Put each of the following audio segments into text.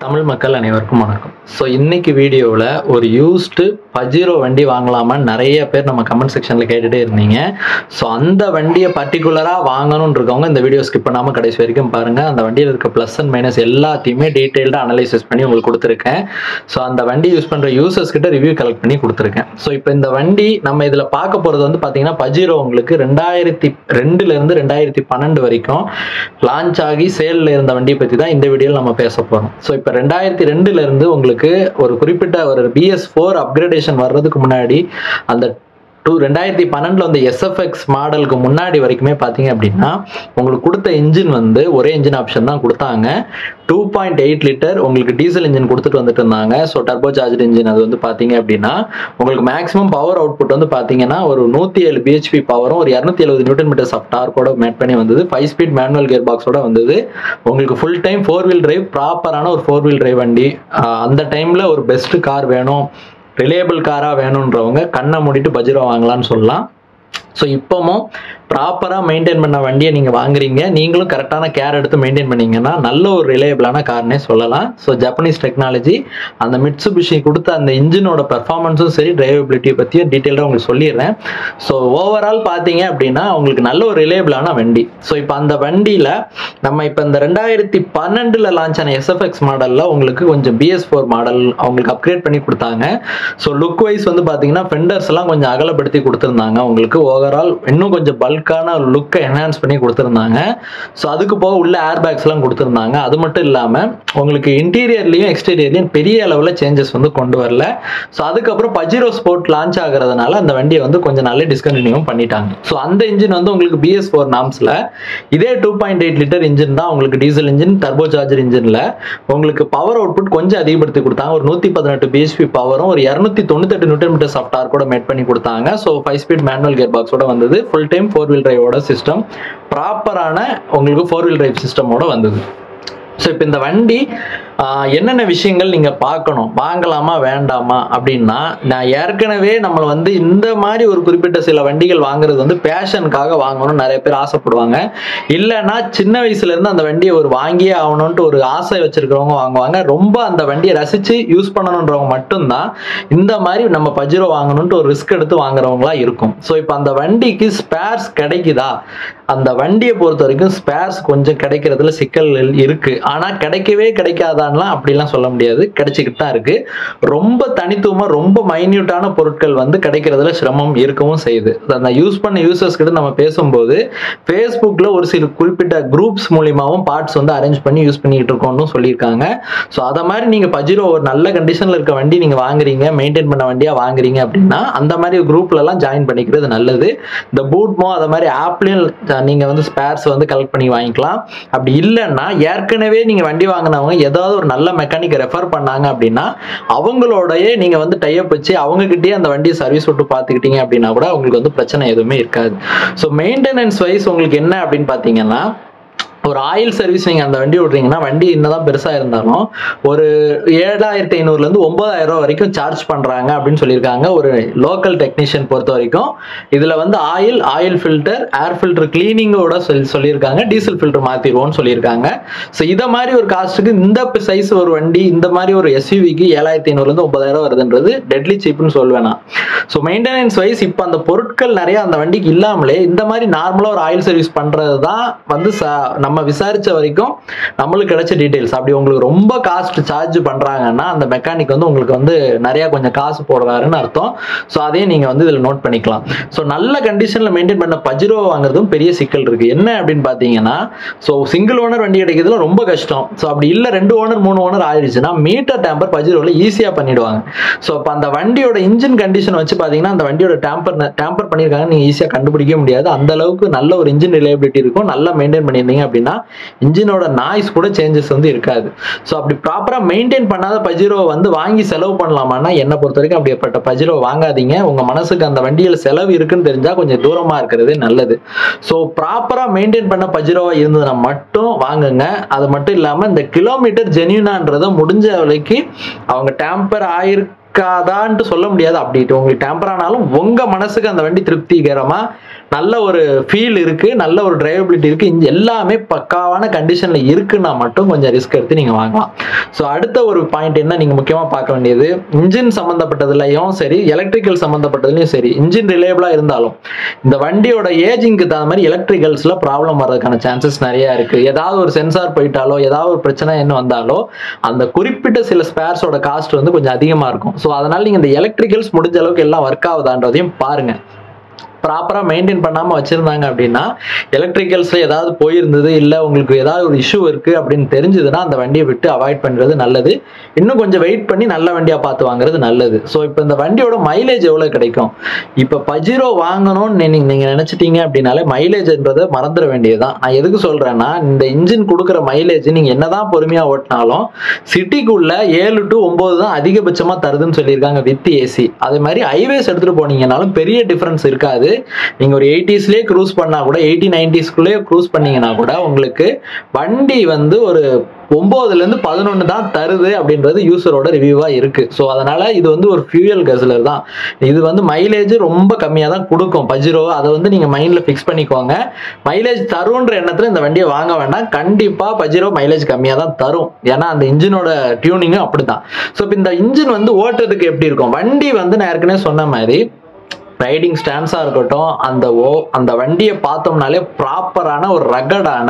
தமிழ் மக்கள் அனைவருக்கும் வணக்கம் ஸோ இன்னைக்கு வீடியோவில் ஒரு யூஸ்டு பஜீரோ வண்டி வாங்கலாமான்னு நிறைய பேர் நம்ம கமெண்ட் செக்ஷனில் கேட்டுகிட்டே இருந்தீங்க ஸோ அந்த வண்டியை பர்டிகுலராக வாங்கணும்னு இருக்கவங்க இந்த வீடியோ ஸ்கிப் பண்ணாமல் கடைசி வரைக்கும் பாருங்கள் அந்த வண்டியில் இருக்க ப்ளஸ் அண்ட் மைனஸ் எல்லாத்தையுமே டீட்டெயில்டாக அனலைசிஸ் பண்ணி உங்களுக்கு கொடுத்துருக்கேன் ஸோ அந்த வண்டி யூஸ் பண்ணுற யூசர்ஸ் கிட்ட ரிவ்யூ கலெக்ட் பண்ணி கொடுத்துருக்கேன் ஸோ இப்போ இந்த வண்டி நம்ம இதில் பார்க்க போகிறது வந்து பார்த்தீங்கன்னா பஜீரோ உங்களுக்கு ரெண்டாயிரத்தி ரெண்டுலேருந்து ரெண்டாயிரத்தி பன்னெண்டு வரைக்கும் லான்ச் ஆகி சேலில் இருந்த வண்டியை பற்றி தான் இந்த வீடியோவில் நம்ம பேச போகிறோம் ஸோ இப்போ ரெண்டாயிரத்தி ரெண்டுலேருந்து உங்களுக்கு ஒரு குறிப்பிட்ட ஒரு பிஎஸ் ஃபோர் அப்கிரேடேஷன் வர்றதுக்கு முன்னாடி அந்த டூ ரெண்டாயிரத்தி பன்னெண்டில் வந்து எஸ்எஃப்எக்ஸ் மாடலுக்கு முன்னாடி வரைக்குமே பார்த்தீங்க அப்படின்னா உங்களுக்கு கொடுத்த இன்ஜின் வந்து ஒரே இன்ஜின் ஆப்ஷன் தான் கொடுத்தாங்க டூ பாயிண்ட் எயிட் லிட்டர் உங்களுக்கு டீசல் இன்ஜின் கொடுத்துட்டு வந்துட்டு இருந்தாங்க ஸோ டர்போ சார்ஜ் இன்ஜின் அது வந்து பார்த்தீங்க அப்படின்னா உங்களுக்கு மேக்ஸிமம் பவர் அவுட்புட் வந்து பார்த்தீங்கன்னா ஒரு நூற்றி ஏழு பிஹெச்பி பவரும் ஒரு இரநூத்தி எழுபது நியூட்டன் மீட்டர்ஸ் ஆஃப் டார்க்கோட மேட் பண்ணி வந்தது ஃபைவ் ஸ்பீட் மேனுவல் கியர் பாக்ஸோட வந்தது உங்களுக்கு full time four wheel drive ப்ராப்பரான ஒரு ஃபோர் வீல் டிரைவ் வண்டி ஆஹ் அந்த டைமில் ஒரு பெஸ்ட் கார் வேணும் ரிலேபிள் காராக வேணுன்றவங்க கண்ணை மூடிட்டு பஜ்ரோ வாங்கலாம்னு சொல்லலாம் ஸோ இப்போவும் ப்ராப்பராக மெயின்டைன் பண்ண வண்டியை நீங்கள் வாங்குறீங்க நீங்களும் கரெக்டான கேர் எடுத்து மெயின்டைன் பண்ணீங்கன்னா நல்ல ஒரு ரிலேபிளான கார்னே சொல்லலாம் ஸோ ஜப்பனீஸ் டெக்னாலஜி அந்த மிட்சுபிஷி கொடுத்த அந்த இன்ஜினோட பெர்ஃபார்மன்ஸும் சரி டிரைவபிலிட்டியை பற்றியும் டீட்டெயிலாக உங்களுக்கு சொல்லிடுறேன் ஸோ ஓவரால் பார்த்தீங்க அப்படின்னா உங்களுக்கு நல்ல ஒரு ரிலேபிளான வண்டி ஸோ இப்போ அந்த வண்டியில் நம்ம இப்போ இந்த ரெண்டாயிரத்தி பன்னெண்டில் லான்ச் ஆன எஸ்எஃப்எக்ஸ் மாடலில் உங்களுக்கு கொஞ்சம் பிஎஸ் ஃபோர் மாடல் அவங்களுக்கு அப்கிரேட் பண்ணி கொடுத்தாங்க ஸோ லுக் வைஸ் வந்து பார்த்தீங்கன்னா ஃபெண்டர்ஸ் எல்லாம் கொஞ்சம் அகலப்படுத்தி கொடுத்துருந்தாங்க உங்களுக்கு ஓவரால் இன்னும் கொஞ்சம் பல்கான லுக்கை என்ஹான்ஸ் பண்ணி கொடுத்துருந்தாங்க ஸோ அதுக்கு போக உள்ள ஏர் பேக்ஸ்லாம் கொடுத்துருந்தாங்க அது மட்டும் இல்லாமல் உங்களுக்கு இன்டீரியர்லையும் எக்ஸ்டீரியர்லையும் பெரிய அளவில் சேஞ்சஸ் வந்து கொண்டு வரல ஸோ அதுக்கப்புறம் பஜிரோ ஸ்போர்ட் லான்ச் ஆகிறதுனால அந்த வண்டியை வந்து கொஞ்சம் நாளே டிஸ்கண்டினியூ பண்ணிட்டாங்க ஸோ அந்த இன்ஜின் வந்து உங்களுக்கு பிஎஸ் ஃபோர் நாம்ஸில் இதே two point eight litre engine தான் உங்களுக்கு டீசல் இன்ஜின் டர்போ சார்ஜர் இன்ஜினில் உங்களுக்கு பவர் அவுட்புட் கொஞ்சம் அதிகப்படுத்தி கொடுத்தாங்க ஒரு நூற்றி பதினெட்டு பிஹெச்பி பவரும் ஒரு இரநூத்தி தொண்ணூத்தெட்டு நியூட்டன் மீட்டர் ஆஃப் டார்க்கோட மேட் பண்ணி கொடுத்தாங்க so five speed manual gear பாக்ஸோட வந்தது ஃபுல் டைம் ஃபோர் வீல் டிரைவோட சிஸ்டம் ப்ராப்பரான உங்களுக்கு ஃபோர் வீல் டிரைவ் சிஸ்டமோட வந்தது ஸோ இப்போ இந்த வண்டி ஆஹ், என்னென்ன விஷயங்கள் நீங்கள் பார்க்கணும் வாங்கலாமா வேண்டாமா அப்படின்னா நான் ஏற்கனவே நம்மளை வந்து இந்த மாதிரி ஒரு குறிப்பிட்ட சில வண்டிகள் வாங்குறது வந்து பேஷனுக்காக வாங்கணும்னு நிறைய பேர் ஆசைப்படுவாங்க இல்லைன்னா சின்ன வயசுலேருந்து அந்த வண்டியை ஒரு வாங்கியே ஆகணும்ன்ட்டு ஒரு ஆசை வச்சிருக்கிறவங்க வாங்குவாங்க ரொம்ப அந்த வண்டியை ரசித்து யூஸ் பண்ணணுன்றவங்க மட்டும்தான் இந்த மாதிரி நம்ம பஜ்ரோ வாங்கணும்ட்டு ஒரு ரிஸ்க் எடுத்து வாங்குறவங்களா இருக்கும் ஸோ இப்போ அந்த வண்டிக்கு ஸ்பேர்ஸ் கிடைக்குதா அந்த வண்டியை பொறுத்த வரைக்கும் ஸ்பேர்ஸ் கொஞ்சம் கிடைக்கிறதுல சிக்கல் இருக்கு ஆனா கிடைக்கவே கிடைக்காதான்லாம் அப்படிலாம் சொல்ல முடியாது கிடைச்சிக்கிட்டு தான் இருக்கு ரொம்ப தனித்துவமா ரொம்ப மைன்யூட்டான பொருட்கள் வந்து கிடைக்கிறதுல சிரமம் இருக்கவும் செய்யுது அந்த யூஸ் பண்ண யூசர்ஸ் கிட்ட நம்ம பேசும்போது ஃபேஸ்புக்ல ஒரு சில குறிப்பிட்ட குரூப்ஸ் மூலியமாவும் பார்ட்ஸ் வந்து அரேஞ்ச் பண்ணி யூஸ் பண்ணிட்டு இருக்கோம்னு சொல்லியிருக்காங்க ஸோ அதை மாதிரி நீங்க பஜிரோ ஒரு நல்ல கண்டிஷன்ல இருக்க வண்டி நீங்க வாங்குறீங்க மெயின்டைன் பண்ண வண்டியா வாங்குறீங்க அப்படின்னா அந்த மாதிரி குரூப்ல எல்லாம் ஜாயின் பண்ணிக்கிறது நல்லது இந்த பூட்மோ அதை மாதிரி ஆப்லயும் நீங்க வந்து ஸ்பேர்ஸ் வந்து கலெக்ட் பண்ணி வாங்கிக்கலாம் அப்படி இல்லைன்னா ஏற்கனவே நீங்க வண்டி வாங்கினவங்க ஏதாவது ஒரு நல்ல மெக்கானிக்கை ரெஃபர் பண்ணாங்க அப்படின்னா அவங்களோடயே நீங்க வந்து டைப் வச்சு அவங்க கிட்டயே அந்த வண்டியை சர்வீஸ் விட்டு பார்த்துக்கிட்டீங்க அப்படின்னா கூட உங்களுக்கு வந்து பிரச்சனை எதுவுமே இருக்காது ஸோ மெயின்டெனன்ஸ் வைஸ் உங்களுக்கு என்ன அப்படின்னு பார்த்தீங்கன்னா ஒரு ஆயில் சர்வீஸ் நீங்கள் அந்த வண்டி விட்றீங்கன்னா வண்டி என்னதான் பெருசாக இருந்தாலும் ஒரு ஏழாயிரத்தி ஐநூறுலேருந்து ஒன்பதாயிரம் ரூபா வரைக்கும் சார்ஜ் பண்ணுறாங்க அப்படின்னு சொல்லியிருக்காங்க ஒரு லோக்கல் டெக்னீஷியன் பொறுத்த வரைக்கும் இதில் வந்து oil oil filter air filter கிளீனிங்கோட சொல்லி சொல்லியிருக்காங்க டீசல் ஃபில்டர் மாற்றிடுவோம்னு சொல்லியிருக்காங்க ஸோ இதை மாதிரி ஒரு காஸ்ட்டுக்கு இந்த சைஸ் ஒரு வண்டி இந்த மாதிரி ஒரு எஸ்யூவிக்கு ஏழாயிரத்தி ஐநூறுலேருந்து ஒன்பதாயிரம் வருதுன்றது டெட்லி சீப்னு சொல்லுவேன் நான் ஸோ மெயின்டெனன்ஸ் வைஸ் இப்போ அந்த பொருட்கள் நிறைய அந்த வண்டிக்கு இல்லாமலே இந்த மாதிரி நார்மலாக ஒரு ஆயில் சர்வீஸ் பண்ணுறது தான் வந்து ச- நம்ம விசாரிச்ச வரைக்கும் நம்மளுக்கு கிடைச்ச டீடைல்ஸ் அப்படி உங்களுக்கு ரொம்ப காஸ்ட் சார்ஜ் பண்றாங்கன்னா அந்த மெக்கானிக் வந்து உங்களுக்கு வந்து நிறைய கொஞ்சம் காசு போடுறாருன்னு அர்த்தம் ஸோ அதையும் நீங்க வந்து இதில் நோட் பண்ணிக்கலாம் ஸோ நல்ல கண்டிஷன்ல மெயின்டைன் பண்ண பஜிரோ வாங்குறதும் பெரிய சிக்கல் இருக்கு என்ன அப்படின்னு பார்த்தீங்கன்னா ஸோ சிங்கிள் ஓனர் வண்டி கிடைக்கிறதுல ரொம்ப கஷ்டம் ஸோ அப்படி இல்லை ரெண்டு ஓனர் மூணு ஓனர் ஆயிடுச்சுன்னா மீட்டர் டேம்பர் பஜிரோவில் ஈஸியாக பண்ணிடுவாங்க ஸோ அப்போ அந்த வண்டியோட இன்ஜின் கண்டிஷன் வச்சு பார்த்தீங்கன்னா அந்த வண்டியோட டேம்பர் டேம்பர் பண்ணியிருக்காங்க நீங்கள் ஈஸியாக கண்டுபிடிக்க முடியாது அந்த அளவுக்கு நல்ல ஒரு இன்ஜின் ரிலேபிலிட்டி இருக்கும் நல்லா மெயின்டைன் பண்ணியிருந்தீங்க அப்படின்னா இன்ஜினோட நாய்ஸ் கூட சேஞ்சஸ் வந்து இருக்காது ஸோ அப்படி ப்ராப்பராக மெயின்டைன் பண்ணாத பஜிரோ வந்து வாங்கி செலவு பண்ணலாமான்னா என்னை பொறுத்த வரைக்கும் அப்படிப்பட்ட பஜிரோ வாங்காதீங்க உங்கள் மனசுக்கு அந்த வண்டியில் செலவு இருக்குன்னு தெரிஞ்சால் கொஞ்சம் தூரமாக இருக்கிறது நல்லது ஸோ ப்ராப்பராக மெயின்டைன் பண்ண பஜிரோவா இருந்ததுன்னா மட்டும் வாங்குங்க அது மட்டும் இல்லாமல் இந்த கிலோமீட்டர் ஜென்யூனான்றதை முடிஞ்ச விலைக்கு அவங்க டேம்பர் ஆயிருக்கு இருக்காதான்ட்டு சொல்ல முடியாது அப்படின்ட்டு உங்களுக்கு டேம்பர் ஆனாலும் உங்க மனசுக்கு அந்த வண்டி திருப்திகரமா நல்ல ஒரு ஃபீல் இருக்கு நல்ல ஒரு டிரைவபிலிட்டி இருக்கு இங்க எல்லாமே பக்காவான கண்டிஷன்ல இருக்குன்னா மட்டும் கொஞ்சம் ரிஸ்க் எடுத்து நீங்க வாங்கலாம் ஸோ அடுத்த ஒரு பாயிண்ட் என்ன நீங்க முக்கியமா பார்க்க வேண்டியது இன்ஜின் சம்பந்தப்பட்டதுலயும் சரி எலக்ட்ரிக்கல் சம்பந்தப்பட்டதுலயும் சரி இன்ஜின் ரிலேபிளா இருந்தாலும் இந்த வண்டியோட ஏஜிங்க்கு தகுந்த மாதிரி எலக்ட்ரிக்கல்ஸ்ல ப்ராப்ளம் வர்றதுக்கான சான்சஸ் நிறைய இருக்கு ஏதாவது ஒரு சென்சார் போயிட்டாலோ ஏதாவது ஒரு பிரச்சனை என்ன வந்தாலோ அந்த குறிப்பிட்ட சில ஸ்பேர்ஸோட காஸ்ட் வந்து கொஞ்சம் அதிகமா இருக்கும் ஸோ அதனால நீங்க இந்த எலக்ட்ரிக்கல்ஸ் முடிஞ்ச அளவுக்கு எல்லாம் ஒர்க் ஆகுதான்றதையும் பாருங்க ப்ராப்பராக மெயின்டைன் பண்ணாமல் வச்சுருந்தாங்க அப்படின்னா எலக்ட்ரிக்கல்ஸில் ஏதாவது போயிருந்தது இல்லை உங்களுக்கு ஏதாவது ஒரு இஷ்யூ இருக்குது அப்படின்னு தெரிஞ்சதுன்னா அந்த வண்டியை விட்டு அவாய்ட் பண்ணுறது நல்லது இன்னும் கொஞ்சம் வெயிட் பண்ணி நல்ல வண்டியாக பார்த்து வாங்குறது நல்லது ஸோ இப்போ இந்த வண்டியோட மைலேஜ் எவ்வளோ கிடைக்கும் இப்போ பஜிரோ வாங்கணும்னு நீங்கள் நீங்கள் நினச்சிட்டீங்க அப்படின்னாலே மைலேஜ்ன்றதை மறந்துட வேண்டியதுதான் நான் எதுக்கு சொல்கிறேன்னா இந்த இன்ஜின் கொடுக்குற மைலேஜ் நீங்கள் என்னதான் பொறுமையாக ஓட்டினாலும் சிட்டிக்குள்ள ஏழு டு ஒம்பது தான் அதிகபட்சமாக தருதுன்னு சொல்லியிருக்காங்க வித் ஏசி அதே மாதிரி ஹைவேஸ் எடுத்துகிட்டு போனீங்கனாலும் பெரிய டிஃப்ரென்ஸ் இருக்காது நீங்க ஒரு எயிட்டிஸ்லேயே க்ரூஸ் பண்ணா கூட எயிட்டி நைன்டிஸ்குள்ளேயே க்ரூஸ் பண்ணீங்கன்னா கூட உங்களுக்கு வண்டி வந்து ஒரு ஒன்பதுல இருந்து பதினொன்று தான் தருது அப்படின்றது யூசரோட ரிவ்யூவா இருக்கு ஸோ அதனால இது வந்து ஒரு ஃபியூயல் கசலர் தான் இது வந்து மைலேஜ் ரொம்ப கம்மியாக தான் கொடுக்கும் பஜிரோ அதை வந்து நீங்க மைண்ட்ல ஃபிக்ஸ் பண்ணிக்கோங்க மைலேஜ் தரும்ன்ற எண்ணத்துல இந்த வண்டியை வாங்க வேண்டாம் கண்டிப்பா பஜிரோ மைலேஜ் கம்மியாக தான் தரும் ஏன்னா அந்த இன்ஜினோட டியூனிங்கும் அப்படிதான் ஸோ இப்போ இந்த இன்ஜின் வந்து ஓட்டுறதுக்கு எப்படி இருக்கும் வண்டி வந்து நான் ஏற்கனவே சொன்ன மாதிரி ரைடிங் ஸ்டாண்ட்ஸாக இருக்கட்டும் அந்த ஓ அந்த வண்டியை பார்த்தோம்னாலே ப்ராப்பரான ஒரு ரகடான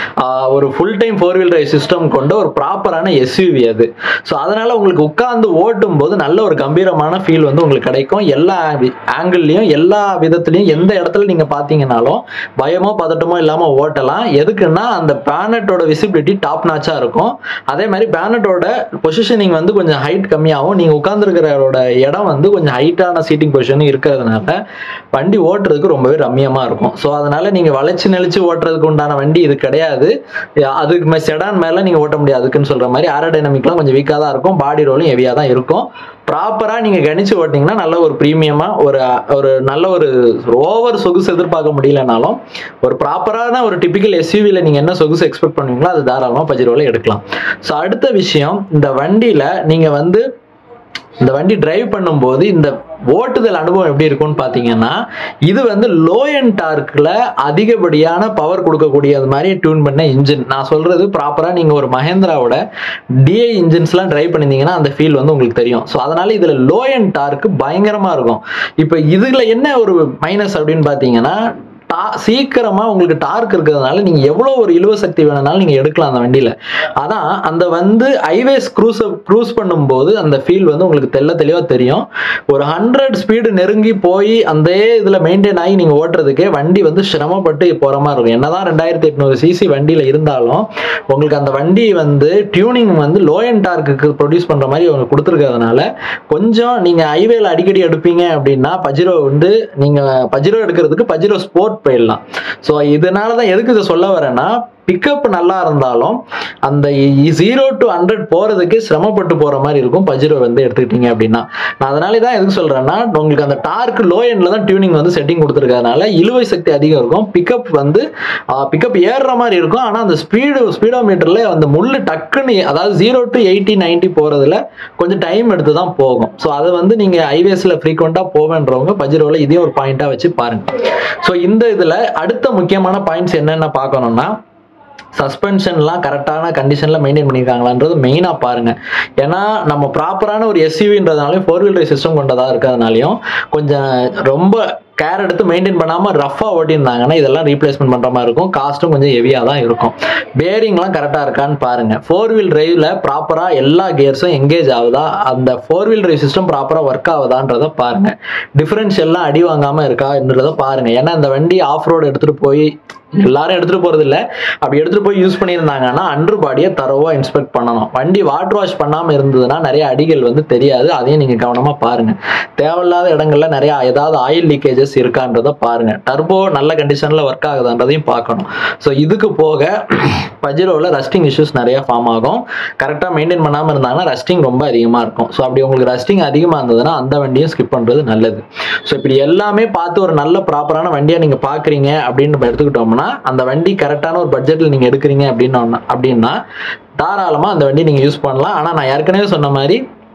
ஒரு full time four wheel drive system கொண்ட ஒரு ப்ராப்பரான எஸ்யூவி அது ஸோ அதனால உங்களுக்கு உட்காந்து ஓட்டும் போது நல்ல ஒரு கம்பீரமான ஃபீல் வந்து உங்களுக்கு கிடைக்கும் எல்லா ஆங்கிள்லையும் எல்லா விதத்துலையும் எந்த இடத்துல நீங்கள் பார்த்தீங்கன்னாலும் பயமோ பதட்டமோ இல்லாமல் ஓட்டலாம் எதுக்குன்னா அந்த பேனட்டோட விசிபிலிட்டி டாப் நாச்சாக இருக்கும் அதே மாதிரி பேனட்டோட பொசிஷனிங் வந்து கொஞ்சம் ஹைட் கம்மியாகும் நீங்கள் உட்காந்துருக்கிறோட இடம் வந்து கொஞ்சம் ஹைட்டான சீட்டிங் பொசிஷன் இருக்கிறதுனால வண்டி ஓட்டுறதுக்கு ரொம்பவே ரம்மியமாக இருக்கும் ஸோ அதனால நீங்கள் வளைச்சு நெளிச்சு ஓட்டுறதுக்கு உண்டான வண்டி இது கிடையாது அதுக்கு மே செடான் மேலே நீங்கள் ஓட்ட முடியாது அதுக்குன்னு சொல்கிற மாதிரி ஏரோடைனமிக்லாம் கொஞ்சம் வீக்காக தான் இருக்கும் பாடி ரோலும் ஹெவியாக தான் இருக்கும் ப்ராப்பராக நீங்கள் கணிச்சு ஓட்டிங்கன்னா நல்ல ஒரு ப்ரீமியமாக ஒரு ஒரு நல்ல ஒரு ஓவர் சொகுசு எதிர்பார்க்க முடியலனாலும் ஒரு ப்ராப்பரான ஒரு டிபிக்கல் எஸ்யூவியில் நீங்கள் என்ன சொகுசு எக்ஸ்பெக்ட் பண்ணுவீங்களோ அது தாராளமாக பஜிரோவில் எடுக்கலாம் ஸோ அடுத்த விஷயம் இந்த வண்டியில் நீங்கள் வந்து இந்த வண்டி டிரைவ் பண்ணும்போது இந்த ஓட்டுதல் அனுபவம் எப்படி இருக்கும்னு பார்த்தீங்கன்னா இது வந்து லோ அண்ட் டார்க்கில் அதிகப்படியான பவர் கொடுக்கக்கூடியது மாதிரி டியூன் பண்ண இன்ஜின் நான் சொல்றது ப்ராப்பராக நீங்கள் ஒரு மஹேந்திராவோட டிஐ இன்ஜின்ஸ்லாம் டிரைவ் பண்ணியிருந்தீங்கன்னா அந்த ஃபீல் வந்து உங்களுக்கு தெரியும் ஸோ அதனால இதில் லோ அண்ட் டார்க்கு பயங்கரமாக இருக்கும் இப்போ இதில் என்ன ஒரு மைனஸ் அப்படின்னு பார்த்தீங்கன்னா டா சீக்கிரமாக உங்களுக்கு டார்க் இருக்கிறதுனால நீங்கள் எவ்வளோ ஒரு இழுவ சக்தி வேணும்னாலும் நீங்கள் எடுக்கலாம் அந்த வண்டியில் அதான் அந்த வந்து ஹைவேஸ் க்ரூஸ் க்ரூஸ் பண்ணும்போது அந்த ஃபீல் வந்து உங்களுக்கு தெல்ல தெளிவாக தெரியும் ஒரு ஹண்ட்ரட் ஸ்பீடு நெருங்கி போய் அந்த இதில் மெயின்டைன் ஆகி நீங்கள் ஓட்டுறதுக்கே வண்டி வந்து சிரமப்பட்டு போகிற மாதிரி இருக்கும் என்னதான் ரெண்டாயிரத்தி எட்நூறு சிசி வண்டியில் இருந்தாலும் உங்களுக்கு அந்த வண்டி வந்து டியூனிங் வந்து லோ அண்ட் டார்க்கு ப்ரொடியூஸ் பண்ணுற மாதிரி அவங்க கொடுத்துருக்கிறதுனால கொஞ்சம் நீங்கள் ஹைவேல அடிக்கடி எடுப்பீங்க அப்படின்னா பஜிரோ வந்து நீங்கள் பஜிரோ எடுக்கிறதுக்கு பஜிரோ ஸ்போர்ட் போயிடலாம் ஸோ இதனால தான் எதுக்கு இதை சொல்ல வரேன்னா பிக்கப் நல்லா இருந்தாலும் அந்த ஜீரோ டு ஹண்ட்ரட் போகிறதுக்கு சிரமப்பட்டு போகிற மாதிரி இருக்கும் பஜிரோ வந்து எடுத்துக்கிட்டீங்க அப்படின்னா நான் அதனால தான் எதுக்கு சொல்கிறேன்னா உங்களுக்கு அந்த டார்க் லோ எண்டில் தான் டியூனிங் வந்து செட்டிங் கொடுத்துருக்கறதுனால இழுவை சக்தி அதிகம் இருக்கும் பிக்கப் வந்து பிக்கப் ஏறுற மாதிரி இருக்கும் ஆனால் அந்த ஸ்பீடு ஸ்பீடோ மீட்டரில் அந்த முள்ளு டக்குன்னு அதாவது ஜீரோ டு எயிட்டி நைன்ட்டி போகிறதுல கொஞ்சம் டைம் எடுத்து தான் போகும் ஸோ அதை வந்து நீங்கள் ஹைவேஸில் ஃப்ரீக்வெண்ட்டாக போவேன்றவங்க பஜிரோவில் இதையும் ஒரு பாயிண்ட்டாக வச்சு பாருங்கள் ஸோ இந்த இதில் அடுத்த முக்கியமான பாயிண்ட்ஸ் என்னென்ன பார்க்கணும்னா சஸ்பென்ஷன்லாம் கரெக்டான கண்டிஷனில் மெயின்டைன் பண்ணியிருக்காங்களான்றது மெயினாக பாருங்கள் ஏன்னா நம்ம ப்ராப்பரான ஒரு எஸ்யூவின்றதுனாலையும் ஃபோர் வீலர் சிஸ்டம் கொண்டதாக இருக்கிறதுனாலையும் கொஞ்சம் ரொம்ப கேர் எடுத்து மெயின்டைன் பண்ணாமல் ரஃபாக ஓட்டியிருந்தாங்கன்னா இதெல்லாம் ரீப்ளேஸ்மெண்ட் பண்ணுற மாதிரி இருக்கும் காஸ்ட்டும் கொஞ்சம் ஹெவியாக தான் இருக்கும் பேரிங்லாம் கரெக்டாக இருக்கான்னு பாருங்கள் ஃபோர் வீல் டிரைவில் ப்ராப்பராக எல்லா கியர்ஸும் எங்கேஜ் ஆகுதா அந்த ஃபோர் வீல் டிரைவ் சிஸ்டம் ப்ராப்பராக ஒர்க் ஆகுதான்றதை பாருங்கள் டிஃப்ரென்ஷியல்லாம் அடி வாங்காமல் இருக்கான்றதை பாருங்கள் ஏன்னா இந்த வண்டி ஆஃப் ரோடு எடுத்துகிட்டு போய் எல்லாரும் எடுத்துட்டு போறது இல்ல அப்படி எடுத்துட்டு போய் யூஸ் பண்ணியிருந்தாங்கன்னா அண்டர் பாடியை தரவா இன்ஸ்பெக்ட் பண்ணணும் வண்டி வாட்டர் வாஷ் பண்ணாம இருந்ததுன்னா நிறைய அடிகள் வந்து தெரியாது அதையும் நீங்க கவனமா பாருங்க தேவையில்லாத இடங்கள்ல நிறைய ஏதாவது ஆயில் லீக்கேஜஸ் இருக்கான்றத பாருங்க டர்போ நல்ல கண்டிஷன்ல ஒர்க் ஆகுதான்றதையும் பார்க்கணும் ஸோ இதுக்கு போக பஜிரோவில் ரஸ்டிங் இஷ்யூஸ் நிறைய ஃபார்ம் ஆகும் கரெக்டாக மெயின்டைன் பண்ணாமல் இருந்தாங்கன்னா ரஸ்டிங் ரொம்ப அதிகமாக இருக்கும் ஸோ அப்படி உங்களுக்கு ரஸ்டிங் அதிகமாக இருந்ததுன்னா அந்த வண்டியும் ஸ்கிப் பண்ணுறது நல்லது ஸோ இப்படி எல்லாமே பார்த்து ஒரு நல்ல ப்ராப்பரான வண்டியை நீங்கள் பார்க்குறீங்க அப்படின்னு நம்ம எடுத்துக்கிட்டோம்னா அந்த வண்டி கரெக்டான ஒரு பட்ஜெட்டில் நீங்கள் எடுக்கிறீங்க அப்படின்னு அப்படின்னா தாராளமாக அந்த வண்டி நீங்கள் யூஸ் பண்ணலாம் ஆனால் நான் ஏற்கனவே சொன்ன மாதிரி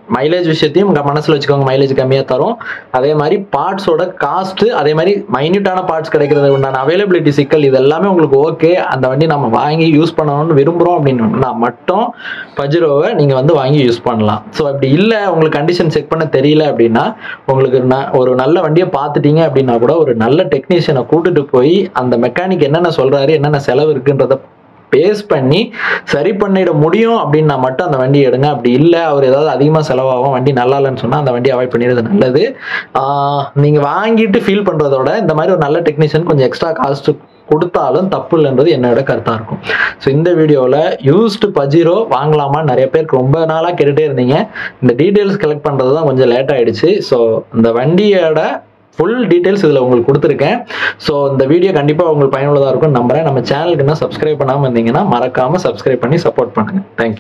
மைலேஜ் விஷயத்தையும் உங்க மனசுல வச்சுக்கோங்க மைலேஜ் கம்மியா தரும் அதே மாதிரி பார்ட்ஸோட காஸ்ட் அதே மாதிரி மைன்யூட்டான பார்ட்ஸ் கிடைக்கிறது உண்டான அவைலபிலிட்டி சிக்கல் இது எல்லாமே உங்களுக்கு ஓகே அந்த வண்டி நம்ம வாங்கி யூஸ் பண்ணணும்னு விரும்புறோம் அப்படின்னா மட்டும் பஜிரோவை நீங்க வந்து வாங்கி யூஸ் பண்ணலாம் ஸோ அப்படி இல்லை உங்களுக்கு கண்டிஷன் செக் பண்ண தெரியல அப்படின்னா உங்களுக்கு ந- ஒரு நல்ல வண்டியை பார்த்துட்டீங்க அப்படின்னா கூட ஒரு நல்ல டெக்னீஷியனை கூட்டிட்டு போய் அந்த மெக்கானிக் என்னென்ன சொல்றாரு என்னென்ன செலவு இருக்குன்றத பேஸ் பண்ணி சரி பண்ணிட முடியும் அப்படின்னா மட்டும் அந்த வண்டி எடுங்க அப்படி இல்லை அவர் ஏதாவது அதிகமாக செலவாகும் வண்டி நல்லா இல்லைன்னு சொன்னால் அந்த வண்டி அவாய்ட் பண்ணிடுறது நல்லது ஆஹ் நீங்க வாங்கிட்டு ஃபீல் பண்றதோட இந்த மாதிரி ஒரு நல்ல டெக்னீஷியன் கொஞ்சம் எக்ஸ்ட்ரா காஸ்ட் கொடுத்தாலும் தப்பு இல்லைன்றது என்னோட கருத்தா இருக்கும் ஸோ இந்த வீடியோவில் யூஸ்டு பஜீரோ வாங்கலாமா நிறைய பேருக்கு ரொம்ப நாளாக கேட்டுட்டே இருந்தீங்க இந்த டீட்டெயில்ஸ் கலெக்ட் பண்ணுறது தான் கொஞ்சம் லேட் ஆயிடுச்சு ஸோ இந்த வண்டியோட ஃபுல் டீட்டெயில்ஸ் இதில் உங்களுக்கு கொடுத்துருக்கேன் ஸோ இந்த வீடியோ கண்டிப்பாக உங்களுக்கு பயனுள்ளதாக இருக்கும் நம்புறேன் நம்ம சேனலுக்கு என்ன சப்ஸ்கிரைப் பண்ணாமல் இருந்தீங்கன்னா மறக்காமல் சப்ஸ்கிரைப் பண்ணி சப்போர்ட் பண்ணுங்கள் தேங்க்யூ